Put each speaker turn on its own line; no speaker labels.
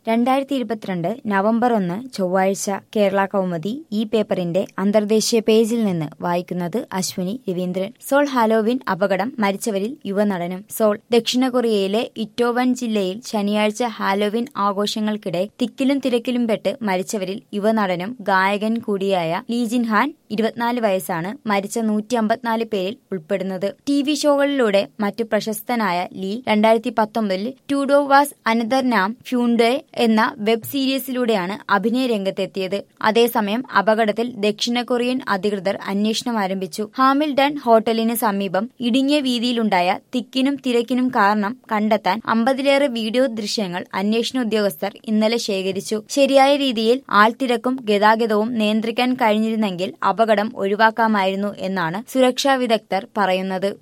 രണ്ടായിരത്തി ഇരുപത്തിരണ്ട് നവംബർ ഒന്ന് ചൊവ്വാഴ്ച കേരള കൗമുദി ഈ പേപ്പറിന്റെ അന്തർദേശീയ പേജിൽ നിന്ന് വായിക്കുന്നത് അശ്വിനി രവീന്ദ്രൻ സോൾ ഹാലോവിൻ അപകടം മരിച്ചവരിൽ യുവനടനും സോൾ ദക്ഷിണ കൊറിയയിലെ ഇറ്റോവൻ ജില്ലയിൽ ശനിയാഴ്ച ഹാലോവിൻ ആഘോഷങ്ങൾക്കിടെ തിക്കിലും തിരക്കിലും പെട്ട് മരിച്ചവരിൽ യുവനടനും ഗായകൻ കൂടിയായ ലീജിൻ ഹാൻ ഇരുപത്തിനാല് വയസ്സാണ് മരിച്ച നൂറ്റി അമ്പത്തിനാല് പേരിൽ ഉൾപ്പെടുന്നത് ടി വി ഷോകളിലൂടെ മറ്റു പ്രശസ്തനായ ലീ രണ്ടായിരത്തി പത്തൊമ്പതിൽ ടൂഡോ വാസ് അനദർ നാം ഫ്യൂണ്ടെ എന്ന വെബ് സീരീസിലൂടെയാണ് അഭിനയ രംഗത്തെത്തിയത് അതേസമയം അപകടത്തിൽ ദക്ഷിണ കൊറിയൻ അധികൃതർ അന്വേഷണം ആരംഭിച്ചു ഹാമിൽഡൺ ഹോട്ടലിന് സമീപം ഇടുങ്ങിയ വീതിയിലുണ്ടായ തിക്കിനും തിരക്കിനും കാരണം കണ്ടെത്താൻ അമ്പതിലേറെ വീഡിയോ ദൃശ്യങ്ങൾ അന്വേഷണ ഉദ്യോഗസ്ഥർ ഇന്നലെ ശേഖരിച്ചു ശരിയായ രീതിയിൽ ആൾത്തിരക്കും ഗതാഗതവും നിയന്ത്രിക്കാൻ കഴിഞ്ഞിരുന്നെങ്കിൽ അപകടം ഒഴിവാക്കാമായിരുന്നു എന്നാണ് സുരക്ഷാ വിദഗ്ധർ പറയുന്നത്